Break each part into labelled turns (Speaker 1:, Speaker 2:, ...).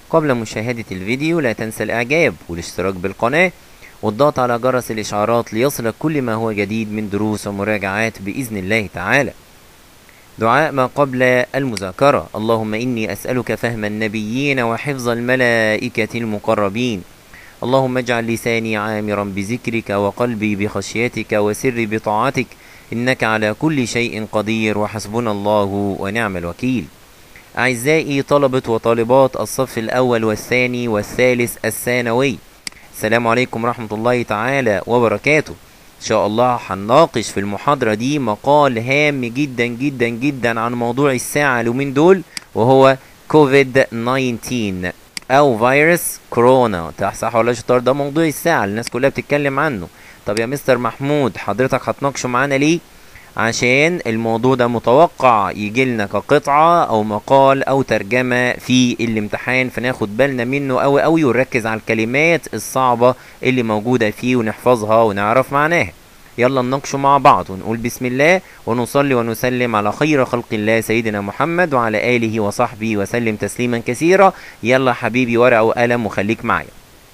Speaker 1: قبل مشاهدة الفيديو لا تنسى الإعجاب والاشتراك بالقناة والضغط على جرس الإشعارات ليصلك كل ما هو جديد من دروس ومراجعات بإذن الله تعالى دعاء ما قبل المذاكرة اللهم إني أسألك فهم النبيين وحفظ الملائكة المقربين اللهم اجعل لساني عامرا بذكرك وقلبي بخشيتك وسري بطاعتك إنك على كل شيء قدير وحسبنا الله ونعم الوكيل أعزائي طلبة وطالبات الصف الأول والثاني والثالث الثانوي السلام عليكم ورحمة الله تعالى وبركاته إن شاء الله هنناقش في المحاضرة دي مقال هام جدا جدا جدا عن موضوع الساعة اليومين دول وهو كوفيد 19 أو فيروس كورونا صح ولا شطار ده موضوع الساعة الناس كلها بتتكلم عنه طب يا مستر محمود حضرتك هتناقشه معانا ليه؟ عشان الموضوع ده متوقع يجي لنا كقطعة أو مقال أو ترجمة في الامتحان فناخد بالنا منه أوي أوي ونركز على الكلمات الصعبة اللي موجودة فيه ونحفظها ونعرف معناها يلا نناقشه مع بعض ونقول بسم الله ونصلي ونسلم على خير خلق الله سيدنا محمد وعلى آله وصحبه وسلم تسليما كثيرا يلا حبيبي ورقة وقلم وخليك معايا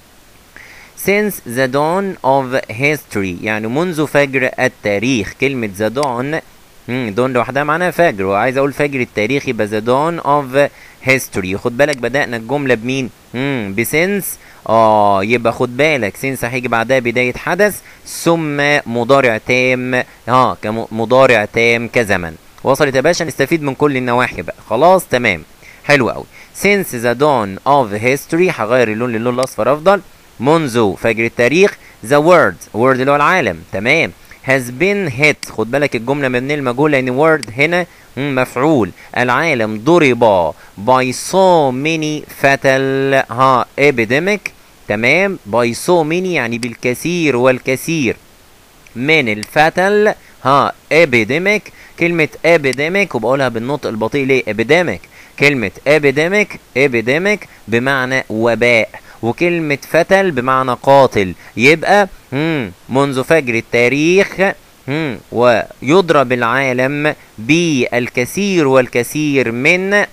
Speaker 1: since the dawn of history يعني منذ فجر التاريخ كلمة the dawn مم دون لوحدها معناها فجر وعايز اقول فجر التاريخ يبقى the dawn of history خد بالك بدأنا الجملة بمين؟ مم بسنس اه يبقى خد بالك سنس هيجي بعدها بداية حدث ثم مضارع تام اه كمضارع تام كزمن وصلت يا باشا نستفيد من كل النواحي بقى خلاص تمام حلو قوي since the dawn of history هغير اللون للون الاصفر افضل منذ فجر التاريخ the world word اللي هو العالم تمام has been hit خد بالك الجمله مبنيه المجهول لان word هنا مفعول العالم ضرب by so many fatal ها epidemic تمام by so many يعني بالكثير والكثير من الفتل ها epidemic كلمة epidemic وبقولها بالنطق البطيء ليه epidemic كلمة epidemic epidemic بمعنى وباء وكلمة فتل بمعنى قاتل يبقى مم منذ فجر التاريخ مم ويضرب العالم بالكثير والكثير من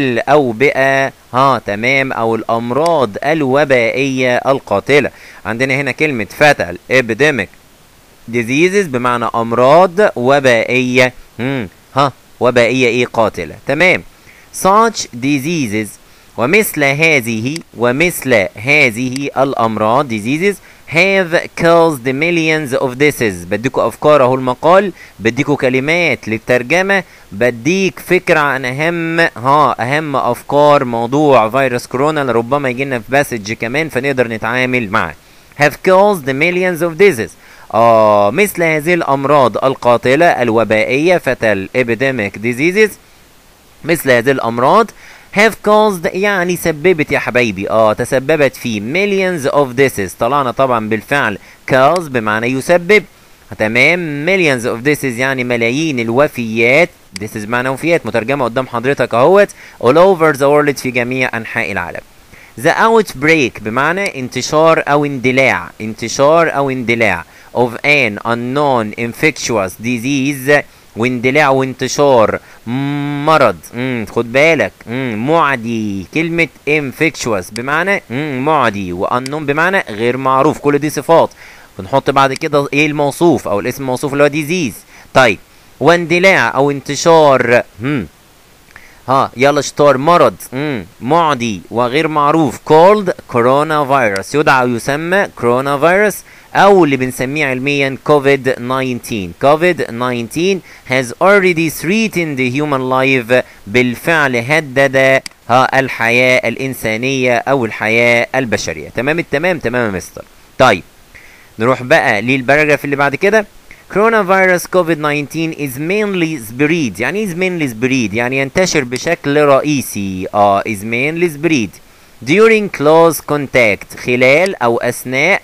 Speaker 1: الأوبئة ها تمام أو الأمراض الوبائية القاتلة عندنا هنا كلمة فتل epidemic diseases بمعنى أمراض وبائية مم ها وبائية إيه قاتلة تمام such diseases ومثل هذه ومثل هذه الأمراض diseases have caused millions of deaths بديكوا أفكار أهو المقال بديكوا كلمات للترجمة بديك فكرة عن أهم ها أهم أفكار موضوع فيروس كورونا ربما يجي لنا في باسج كمان فنقدر نتعامل معاه have caused millions of diseases آه مثل هذه الأمراض القاتلة الوبائية fatal epidemic diseases مثل هذه الأمراض have caused يعني سببت يا حبايبي اه تسببت في millions of deaths طلعنا طبعا بالفعل cause بمعنى يسبب تمام millions of deaths يعني ملايين الوفيات this is معنى وفيات مترجمة قدام حضرتك اهوت all over the world في جميع انحاء العالم the outbreak بمعنى انتشار او اندلاع انتشار او اندلاع of an unknown infectious disease واندلاع وانتشار مرض مم. خد بالك مم. معدي كلمة infectious بمعنى مم. معدي وأنون بمعنى غير معروف كل دي صفات ونحط بعد كده ايه الموصوف او الاسم الموصوف اللي هو ديزيز طيب واندلاع او انتشار مم. ها يلا شطار مرض مم. معدي وغير معروف called كورونا فيروس يدعى ويسمى كورونا فيروس او اللي بنسميه علميا كوفيد 19 كوفيد 19 has already threatened the human life بالفعل هدد ها الحياة الإنسانية أو الحياة البشرية تمام التمام تمام يا مستر طيب نروح بقى للباراجراف اللي بعد كده coronavirus COVID-19 is mainly spread يعني is mainly spread يعني ينتشر بشكل رئيسي اه is mainly spread during close contact خلال أو أثناء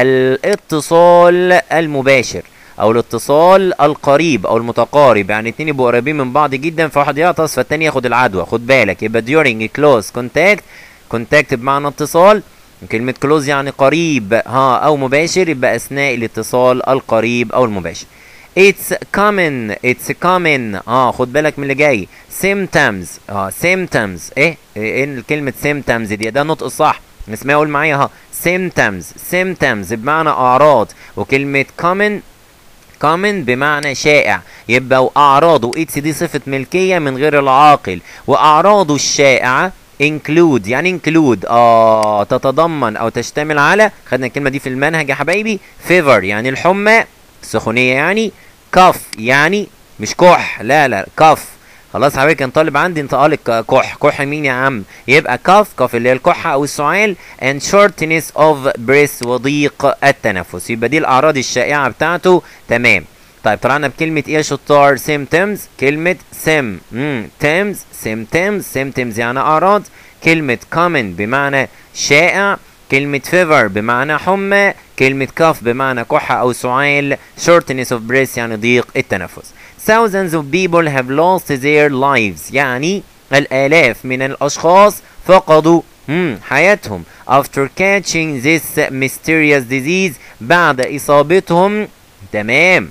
Speaker 1: الاتصال المباشر او الاتصال القريب او المتقارب يعني اتنين يبقوا قريبين من بعض جدا فواحد يعطس فالتاني ياخد العدوى خد بالك يبقى during close contact contact بمعنى اتصال كلمة close يعني قريب ها او مباشر يبقى اثناء الاتصال القريب او المباشر It's common it's common اه خد بالك من اللي جاي symptoms اه symptoms ايه ايه كلمة symptoms دي ده نطق الصح اسمها قول معايا اهو symptoms symptoms بمعنى اعراض وكلمة common common بمعنى شائع يبقى واعراضه اتس دي صفة ملكية من غير العاقل واعراضه الشائعة include يعني include اه تتضمن او تشتمل على خدنا الكلمة دي في المنهج يا حبايبي fever يعني الحمى سخونية يعني كف يعني مش كح لا لا كف خلاص حضرتك كان طالب عندي انت قالك كح كح مين يا عم يبقى كف كف اللي هي الكحة او السعال and shortness of breath وضيق التنفس يبقى دي الاعراض الشائعة بتاعته تمام طيب طلعنا بكلمة ايه يا شطار symptoms كلمة سم امم تمز symptoms symptoms يعني اعراض كلمة common بمعنى شائع كلمة fever بمعنى حمى كلمة كف بمعنى كحة أو سعال shortness of breath يعني ضيق التنفس thousands of people have lost their lives يعني الآلاف من الأشخاص فقدوا مم حياتهم after catching this mysterious disease بعد إصابتهم تمام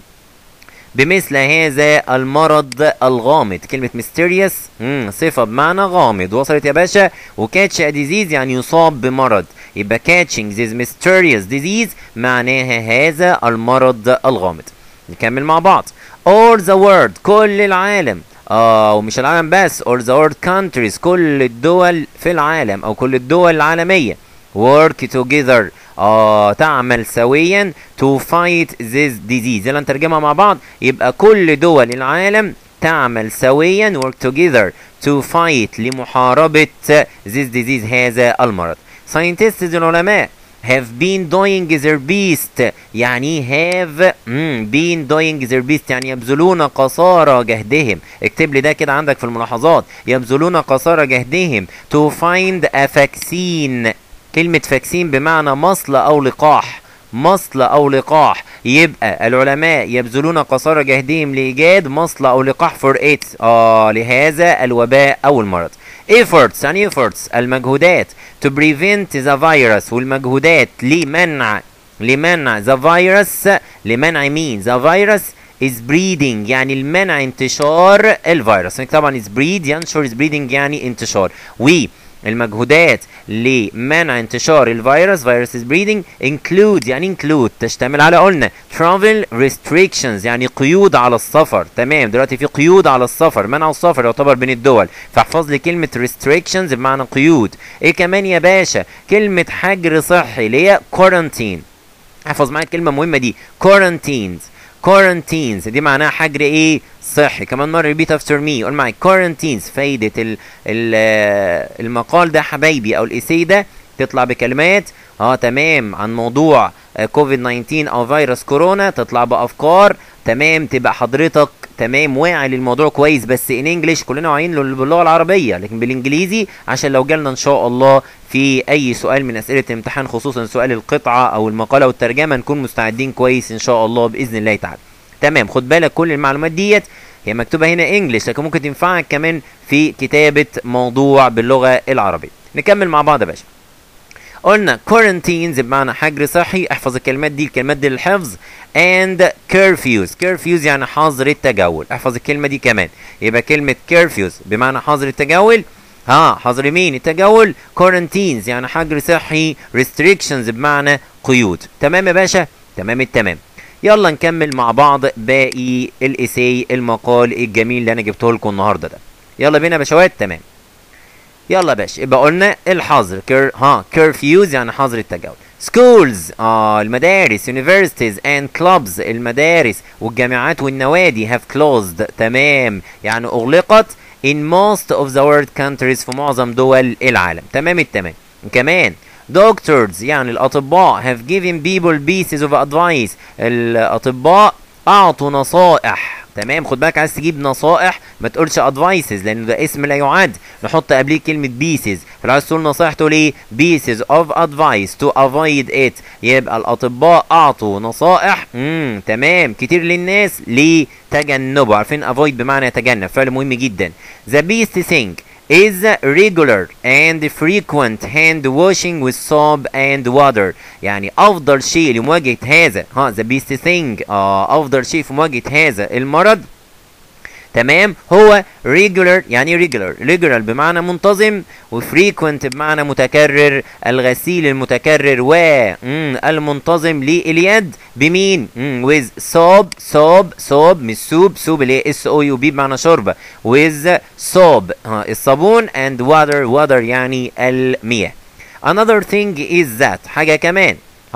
Speaker 1: بمثل هذا المرض الغامض كلمة mysterious مم صفة بمعنى غامض وصلت يا باشا وكاتش ديزيز يعني يصاب بمرض يبقى catching this mysterious disease معناها هذا المرض الغامض نكمل مع بعض all the world كل العالم اه ومش العالم بس all the world countries كل الدول في العالم او كل الدول العالمية work together اه تعمل سويا to fight this disease يلا نترجمها مع بعض يبقى كل دول العالم تعمل سويا work together to fight لمحاربة this disease هذا المرض scientists العلماء have been doing their best يعني have mm, been doing their best يعني يبذلون قصارى جهدهم اكتب لي ده كده عندك في الملاحظات يبذلون قصارى جهدهم to find a vaccine كلمة فاكسين بمعنى مصل أو لقاح مصل أو لقاح يبقى العلماء يبذلون قصارى جهدهم لإيجاد مصل أو لقاح for it آه لهذا الوباء أو المرض efforts يعني efforts المجهودات to prevent the virus والمجهودات لمنع لمنع the virus لمنع مين the virus is breeding يعني المنع انتشار الفيروس طبعا is breed ينشر is breeding يعني انتشار و المجهودات لمنع انتشار الفيروس فيروس بريدنج include يعني include تشتمل على قلنا travel restrictions يعني قيود على السفر تمام دلوقتي في قيود على السفر منع السفر يعتبر بين الدول فاحفظ لي كلمة restrictions بمعنى قيود ايه كمان يا باشا كلمة حجر صحي اللي هي quarantine احفظ معايا الكلمة المهمة دي quarantines quarantines دي معناها حجر ايه صحي كمان مره ريبيت افتر مي قول معايا quarantines فايده ال ال المقال ده حبايبي او الايسي ده تطلع بكلمات اه تمام عن موضوع كوفيد 19 او فيروس كورونا تطلع بافكار تمام تبقى حضرتك تمام واعي للموضوع كويس بس ان انجلش كلنا واعيين باللغه العربيه لكن بالانجليزي عشان لو جالنا ان شاء الله في اي سؤال من اسئله الامتحان خصوصا سؤال القطعه او المقاله والترجمه نكون مستعدين كويس ان شاء الله باذن الله تعالى تمام خد بالك كل المعلومات ديت هي مكتوبه هنا انجلش لكن ممكن تنفعك كمان في كتابه موضوع باللغه العربيه نكمل مع بعض يا باشا قلنا quarantines بمعنى حجر صحي احفظ الكلمات دي الكلمات دي للحفظ and curfews curfews يعني حظر التجول احفظ الكلمة دي كمان يبقى كلمة curfews بمعنى حظر التجول ها حظر مين التجول quarantines يعني حجر صحي restrictions بمعنى قيود تمام يا باشا تمام التمام يلا نكمل مع بعض باقي الاساي المقال الجميل اللي انا جبته لكم النهارده ده يلا بينا يا باشوات تمام يلا يا باشا يبقى قلنا الحظر كير ها كيرفيوز يعني حظر التجول schools اه المدارس universities and clubs المدارس والجامعات والنوادي have closed تمام يعني اغلقت in most of the world countries في معظم دول العالم تمام التمام كمان doctors يعني الاطباء have given people pieces of advice الاطباء اعطوا نصائح تمام خد بالك عايز تجيب نصائح ما تقولش ادفايسز لان ده اسم لا يعد نحط قبليه كلمه بيسز فلو عايز تقول نصائح تقول ايه بيسز اوف ادفايس تو افويد ات يبقى الاطباء اعطوا نصائح امم تمام كتير للناس لتجنبه عارفين افويد بمعنى يتجنب فعل مهم جدا ذا بيست ثينج is regular and frequent hand washing with soap and water يعني افضل شيء لمواجهه هذا ها the best thing آه افضل شيء في مواجهه هذا المرض تمام هو regular يعني regular regular بمعنى منتظم وفريكوينت بمعنى متكرر الغسيل المتكرر و مم، المنتظم لليد بمين مم، with soap soap soap مش سوب سوب اللي هي اس او يو بي بمعنى شوربه with soap ها الصابون and water water يعني المياه another thing is that حاجه كمان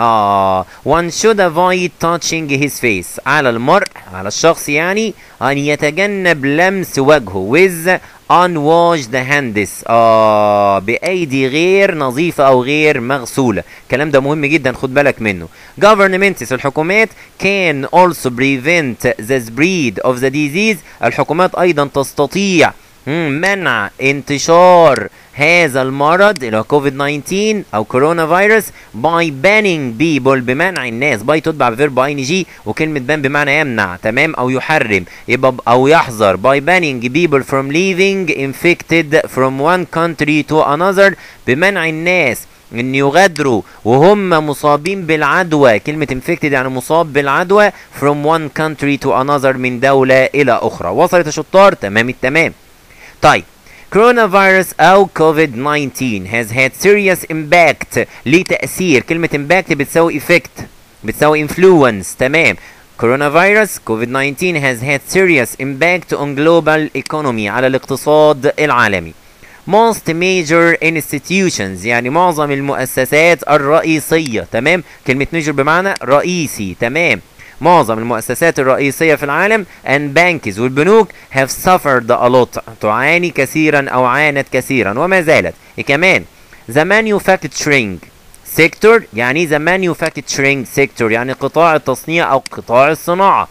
Speaker 1: آه one should avoid touching his face على المرء على الشخص يعني أن يتجنب لمس وجهه with unwashed hands آه بأيدي غير نظيفة أو غير مغسولة الكلام ده مهم جدا خد بالك منه governments الحكومات can also prevent the spread of the disease الحكومات أيضا تستطيع مم، منع انتشار هذا المرض اللي هو كوفيد 19 او كورونا فيروس باي بانينج بيبول بمنع الناس باي تتبع بفيرب اي ان جي وكلمه بان بمعنى يمنع تمام او يحرم يبقى ب- او يحظر باي بانينج بيبول فروم leaving infected from one country to another بمنع الناس ان يغادروا وهم مصابين بالعدوى كلمة infected يعني مصاب بالعدوى from one country to another من دولة إلى أخرى وصلت يا شطار تمام التمام طيب كورونا فيروس او كوفيد 19 has had serious impact ليه تأثير كلمة impact بتساوي effect بتساوي influence تمام كورونا فيروس كوفيد 19 has had serious impact on global economy على الاقتصاد العالمي most major institutions يعني معظم المؤسسات الرئيسية تمام كلمة major بمعنى رئيسي تمام معظم المؤسسات الرئيسية في العالم and banks والبنوك have suffered a lot تعاني كثيرا أو عانت كثيرا وما زالت إيه كمان the manufacturing sector يعني the manufacturing sector يعني قطاع التصنيع أو قطاع الصناعة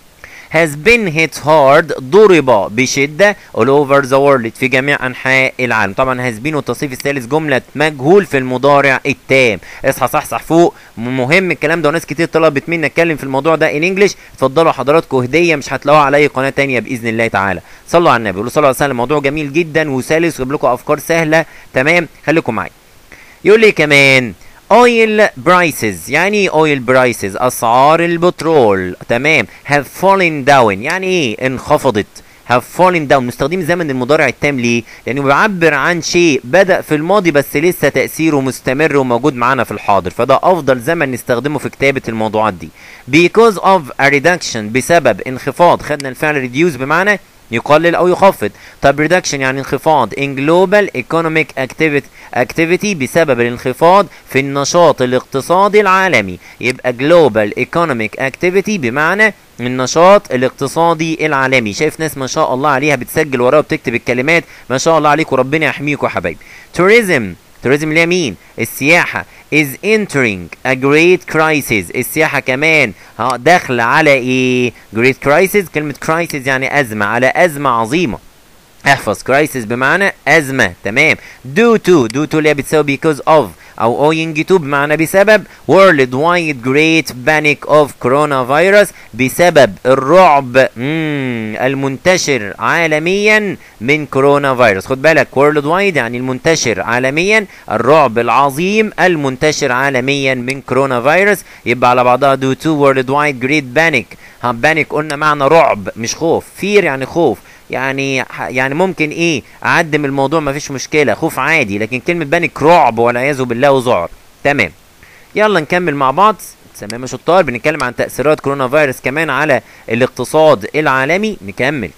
Speaker 1: has been hit hard ضرب بشدة all over the world في جميع أنحاء العالم طبعا has been والتصريف الثالث جملة مجهول في المضارع التام اصحى صحصح فوق مهم الكلام ده وناس كتير طلبت مني اتكلم في الموضوع ده in English اتفضلوا حضراتكم هدية مش هتلاقوها على أي قناة تانية بإذن الله تعالى صلوا على النبي قولوا صلوا على وسلم موضوع جميل جدا وسلس ويجيب لكم أفكار سهلة تمام خليكم معايا يقول لي كمان oil prices يعني oil prices اسعار البترول تمام have fallen down يعني ايه انخفضت have fallen down مستخدم زمن المضارع التام ليه؟ لانه بيعبر عن شيء بدأ في الماضي بس لسه تأثيره مستمر وموجود معانا في الحاضر فده افضل زمن نستخدمه في كتابة الموضوعات دي because of a reduction بسبب انخفاض خدنا الفعل reduce بمعنى يقلل او يخفض طب reduction يعني انخفاض in global economic activity, activity بسبب الانخفاض في النشاط الاقتصادي العالمي يبقى global economic activity بمعنى النشاط الاقتصادي العالمي شايف ناس ما شاء الله عليها بتسجل وراها وبتكتب الكلمات ما شاء الله عليكم ربنا يحميكم يا حبايبي tourism tourism اللي هي مين السياحة is entering a great crisis السياحة كمان ها داخلة على ايه great crisis كلمة crisis يعني أزمة على أزمة عظيمة احفظ crisis بمعنى أزمة تمام due to due to اللي هي بتساوي because of أو owing to بمعنى بسبب worldwide great panic of coronavirus بسبب الرعب مم المنتشر عالميا من كورونا فيروس خد بالك worldwide يعني المنتشر عالميا الرعب العظيم المنتشر عالميا من كورونا فيروس يبقى على بعضها due to worldwide great panic ها panic قلنا معنى رعب مش خوف fear يعني خوف يعني يعني ممكن ايه اعدم الموضوع مفيش مشكله خوف عادي لكن كلمه بانك رعب والعياذ بالله وذعر تمام يلا نكمل مع بعض تمام يا شطار بنتكلم عن تاثيرات كورونا فيروس كمان على الاقتصاد العالمي نكمل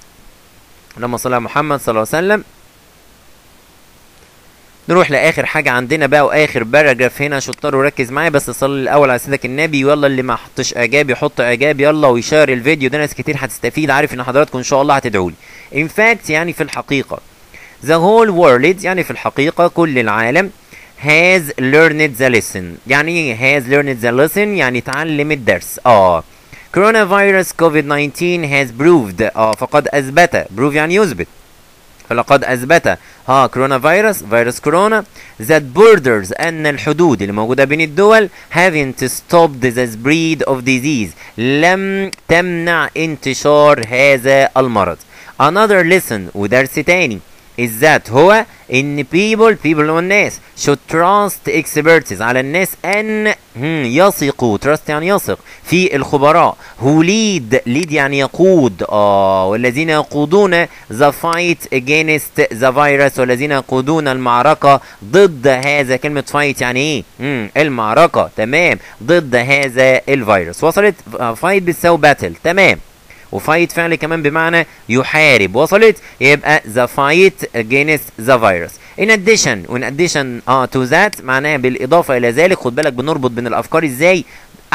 Speaker 1: اللهم صل على محمد صلى الله عليه وسلم نروح لاخر حاجه عندنا بقى واخر باراجراف هنا شطار وركز معايا بس صلي الاول على سيدك النبي ويلا اللي ما حطش اعجاب يحط اعجاب يلا ويشير الفيديو ده ناس كتير هتستفيد عارف ان حضراتكم ان شاء الله هتدعوا لي in fact يعني في الحقيقه the whole world يعني في الحقيقه كل العالم has learned the lesson يعني ايه has learned the lesson يعني تعلم الدرس اه coronavirus COVID-19 has proved اه فقد اثبت prove يعني يثبت فلقد اثبت ها كورونا فيروس فيروس كورونا that borders ان الحدود اللي موجوده بين الدول haven't stopped the spread of disease لم تمنع انتشار هذا المرض another lesson ودرس تاني is that هو ان people people هو الناس should trust experts على الناس ان هم، يثقوا trust يعني يثق في الخبراء who lead lead يعني يقود اه والذين يقودون the fight against the virus والذين يقودون المعركة ضد هذا كلمة fight يعني ايه مم. المعركة تمام ضد هذا الفيروس وصلت فايت بتساوي باتل تمام وفايت فعل كمان بمعنى يحارب وصلت يبقى the fight against the virus in addition in addition اه to that معناها بالاضافه الى ذلك خد بالك بنربط بين الافكار ازاي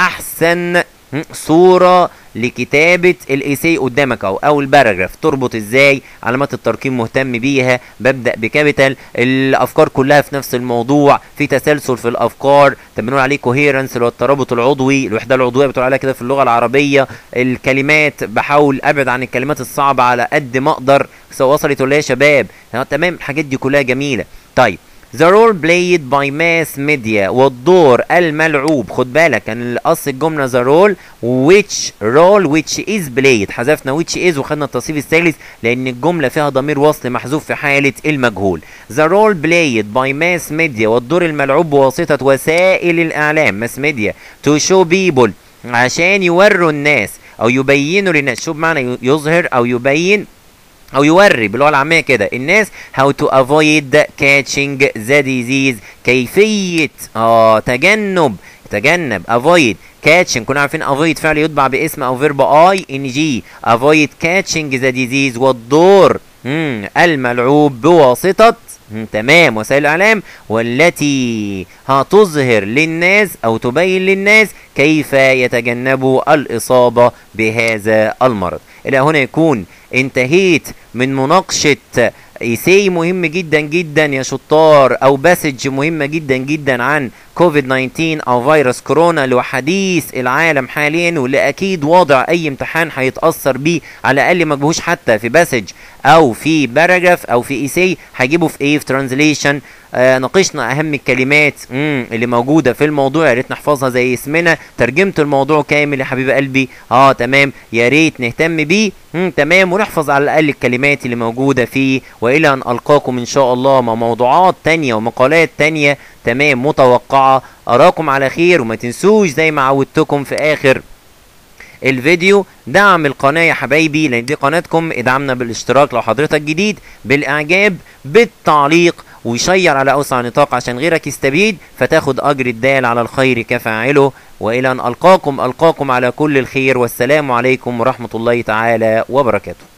Speaker 1: احسن م، صورة لكتابة الايسي قدامك او او الباراجراف تربط ازاي علامات الترقيم مهتم بيها ببدأ بكابيتال الافكار كلها في نفس الموضوع في تسلسل في الافكار طب بنقول عليه كوهيرنس اللي هو الترابط العضوي الوحدة العضوية بتقول عليها كده في اللغة العربية الكلمات بحاول ابعد عن الكلمات الصعبة على قد ما اقدر سواء وصلت ولا إيه يا شباب ها، تمام الحاجات دي كلها جميلة طيب The role played by mass media والدور الملعوب خد بالك كان اصل الجمله the role which role which is played حذفنا which is وخدنا التصريف الثالث لان الجمله فيها ضمير وصل محذوف في حاله المجهول the role played by mass media والدور الملعوب بواسطه وسائل الاعلام mass media to show people عشان يوروا الناس او يبينوا للناس شو بمعنى يظهر او يبين او يوري باللغه العاميه كده الناس how to avoid catching the disease كيفيه اه تجنب تجنب avoid catching كنا عارفين avoid فعل يتبع باسم او فيرب اي ان جي avoid catching the disease والدور مم، الملعوب بواسطه مم، تمام وسائل الاعلام والتي هتظهر للناس او تبين للناس كيف يتجنبوا الاصابه بهذا المرض الى هنا يكون انتهيت من مناقشه ايساي مهم جدا جدا يا شطار او باسج مهمه جدا جدا عن كوفيد 19 او فيروس كورونا اللي هو حديث العالم حاليا واللي اكيد واضع اي امتحان هيتاثر بيه على الاقل ما جابوش حتى في باسج او في باراجراف او في ايساي هجيبه في ايه في ترانزليشن آه ناقشنا اهم الكلمات مم اللي موجوده في الموضوع يا ريت نحفظها زي اسمنا ترجمت الموضوع كامل يا حبيب قلبي اه تمام يا ريت نهتم بيه مم تمام ونحفظ على الاقل الكلمات اللي موجوده فيه والى ان القاكم ان شاء الله مع موضوعات تانية ومقالات تانية تمام متوقعه اراكم على خير وما تنسوش زي ما عودتكم في اخر الفيديو دعم القناة يا حبايبي لان دي قناتكم ادعمنا بالاشتراك لو حضرتك جديد بالاعجاب بالتعليق ويشير على اوسع نطاق عشان غيرك يستفيد فتاخد اجر الدال على الخير كفاعله والى ان القاكم القاكم على كل الخير والسلام عليكم ورحمة الله تعالى وبركاته